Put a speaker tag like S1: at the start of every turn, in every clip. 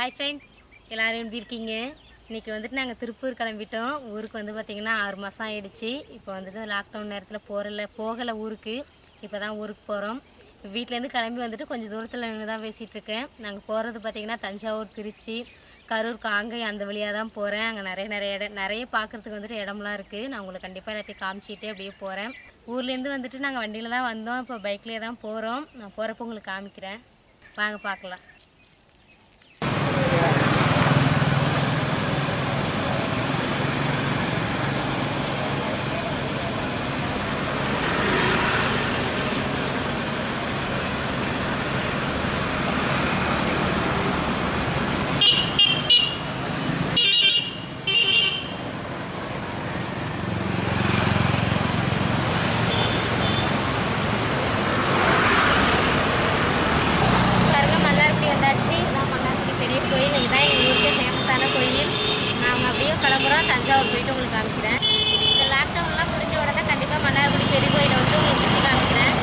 S1: Hi friends எல்லோரும் எப்படி இருக்கீங்க இன்றைக்கி வந்துட்டு நாங்கள் திருப்பூர் கிளம்பிட்டோம் ஊருக்கு வந்து பார்த்திங்கன்னா ஆறு மாதம் ஆயிடுச்சு இப்போ வந்துட்டு லாக்டவுன் நேரத்தில் போகிறல போகலை ஊருக்கு இப்போ தான் ஊருக்கு போகிறோம் வீட்டிலேருந்து கிளம்பி வந்துட்டு கொஞ்சம் தூரத்தில் நின்று தான் பேசிகிட்டு இருக்கேன் நாங்கள் போகிறது பார்த்திங்கன்னா தஞ்சாவூர் திருச்சி கரூர் காங்கை அந்த வழியாக தான் போகிறேன் அங்கே நிறைய நிறைய இடம் நிறைய பார்க்குறதுக்கு வந்துட்டு இடம்லாம் இருக்குது நான் உங்களுக்கு கண்டிப்பாக எல்லாத்தையும் காமிச்சிட்டே அப்படியே போகிறேன் ஊர்லேருந்து வந்துட்டு நாங்கள் வண்டியில் தான் வந்தோம் இப்போ பைக்லேயே தான் போகிறோம் நான் போகிறப்ப உங்களுக்கு காமிக்கிறேன் வாங்க பார்க்கலாம் பாருங்க மன்னார்குடி வந்தாச்சு இதான் மன்னார்குடி பெரிய கோயில் இதுதான் எங்கள் ஊருக்கே ஃபேமஸான கோயில் நாங்கள் அப்படியே கிளம்புறோம் தஞ்சாவூர் போயிட்டு உங்களுக்கு காமிக்கிறேன் இந்த லாக்டவுன்லாம் முடிஞ்ச உடனே கண்டிப்பாக மன்னார்குடி பெரிய கோயிலை வந்து உங்களுக்கு சுற்றி காமிக்கிறேன்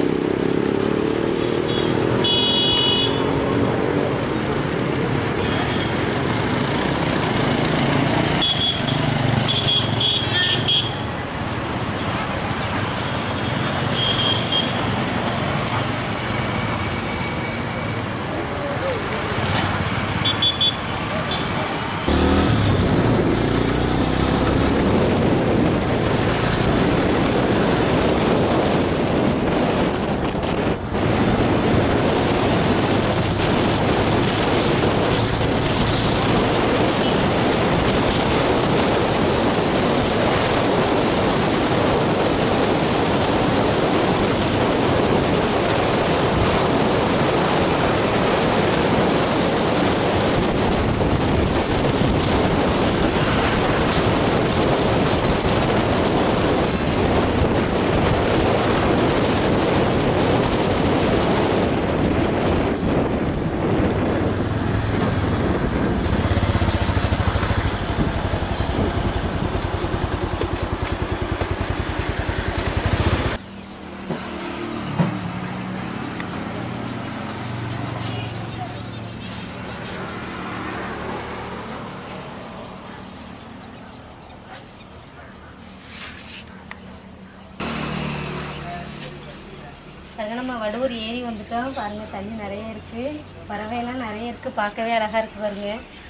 S1: பாருங்க நம்ம வடுவூர் ஏரி வந்துட்டோம் பாருங்க தண்ணி நிறைய இருக்கு பறவையெல்லாம் நிறைய இருக்கு பார்க்கவே அழகா இருக்கு பாருங்க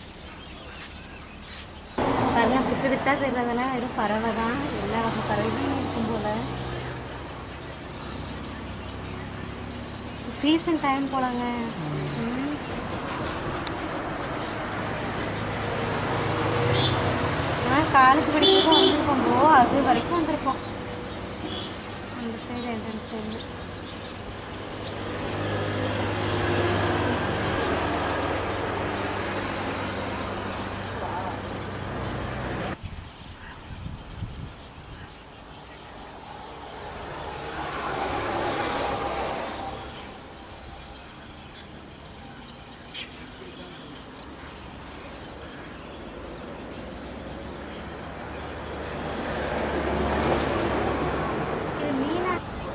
S1: பாருங்க திட்டு திட்டா தெரியறதெல்லாம் வெறும் பறவை தான் எல்லா வகை பறவைகளும் இருக்கும் போல சீசன் டைம் போலாங்க ம். ஆனால் காலேஜ் படிக்கிறப்போ வந்திருக்கோம் போ அது வரைக்கும் வந்திருக்கோம் அந்த சைடு என்ட்ரன்ஸ் சைடு இது மீனா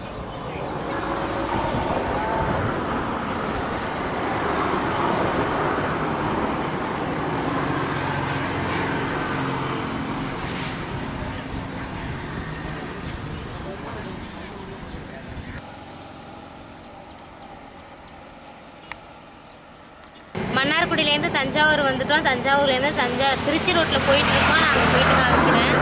S1: மன்னார்குடியிலேருந்து தஞ்சாவூர் வந்துட்டோம் தஞ்சாவூர்லேருந்து தஞ்சா திருச்சி ரோட்டில் போயிட்டு இருக்கோம் நான் அங்கே போயிட்டு காமிக்கிறேன்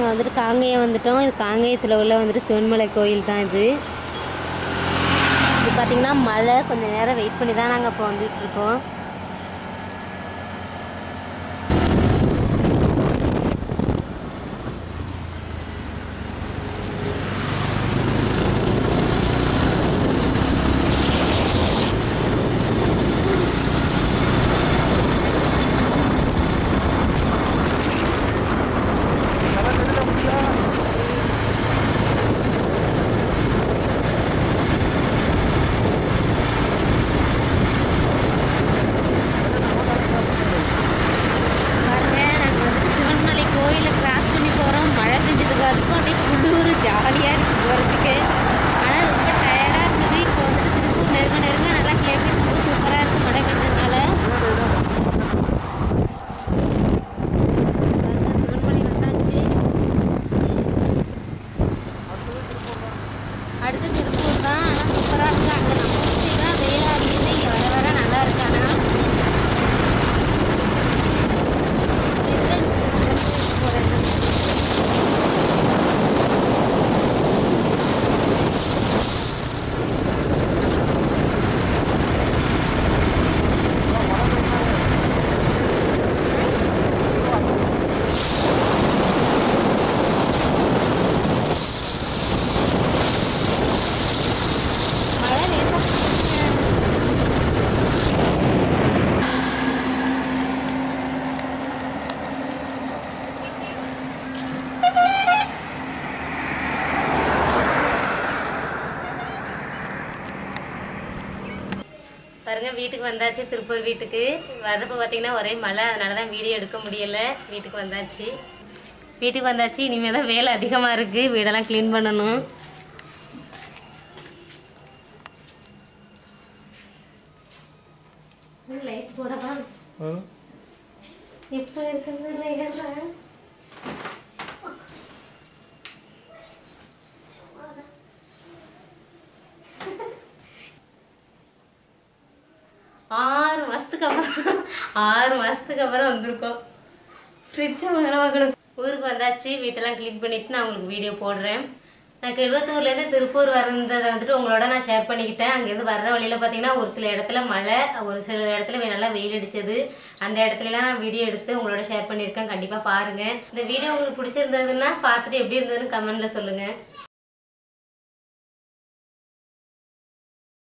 S1: நாங்கள் வந்துட்டு காங்கேயம் வந்துட்டோம் இது காங்கேயத்தில் உள்ள வந்துட்டு சிவன்மலை கோயில் தான் இது இது பார்த்தீங்கன்னா மழை கொஞ்சம் நேரம் வெயிட் பண்ணி தான் நாங்கள் இப்போ வந்துட்டு இருக்கோம் பாருங்க நாங்கள் வந்துட்டு சிவன்மலை கோயிலை கிராஸ் பண்ணி போகிறோம் மழை பெஞ்சதுக்கு அதுக்கும் அப்படியே குளிர் ஜாலியாக இருக்குது போகிறதுக்கு ஆனால் ரொம்ப டயர்டாக இருந்தது இப்போ வந்துட்டு திருப்பூர் நெருங்க நெருங்க நல்லா கிளைமேட் ரொம்ப சூப்பராக இருக்குது மழை பெஞ்சதுனால பாருங்க சிவன்மலை வந்தாச்சு அடுத்து திருப்பூர் தான் ஆனால் சூப்பராக இருக்குது அங்கே நம்ம ஊருக்கு தான் வெயிலாக இருக்குது இங்கே வர வர நல்லா இருக்கு ஆனால் மழை லேசா பாருங்க வீட்டுக்கு வந்தாச்சு திருப்பூர் வீட்டுக்கு வர்றப்ப பார்த்தீங்கன்னா ஒரே மழை அதனால தான் வீடியோ எடுக்க முடியல வீட்டுக்கு வந்தாச்சு வீட்டுக்கு வந்தாச்சு இனிமேல் தான் வேலை அதிகமாக இருக்குது வீடெல்லாம் க்ளீன் பண்ணணும் லைட் போடவா இப்போ இருக்கிறது லைட் ஆறு மாதத்துக்கு அப்புறம் ஆறு மாதத்துக்கு அப்புறம் வந்திருக்கோம் ஃப்ரிட்ஜை முதல்ல வாங்கணும் ஊருக்கு வந்தாச்சு வீட்டெல்லாம் க்ளீன் பண்ணிட்டு நான் உங்களுக்கு வீடியோ போடுறேன் நான் கெழுவத்தூர்லேருந்து திருப்பூர் வந்ததை வந்துட்டு உங்களோட நான் ஷேர் பண்ணிக்கிட்டேன் அங்கேருந்து வர்ற வழியில் பார்த்தீங்கன்னா ஒரு சில இடத்துல மழை ஒரு சில இடத்துல வே- நல்லா வெயில் அடிச்சது அந்த இடத்துலலாம் நான் வீடியோ எடுத்து உங்களோட ஷேர் பண்ணியிருக்கேன் கண்டிப்பாக பாருங்கள் இந்த வீடியோ உங்களுக்கு பிடிச்சிருந்ததுன்னா பார்த்துட்டு எப்படி இருந்ததுன்னு கமெண்ட்டில் சொல்லுங்கள்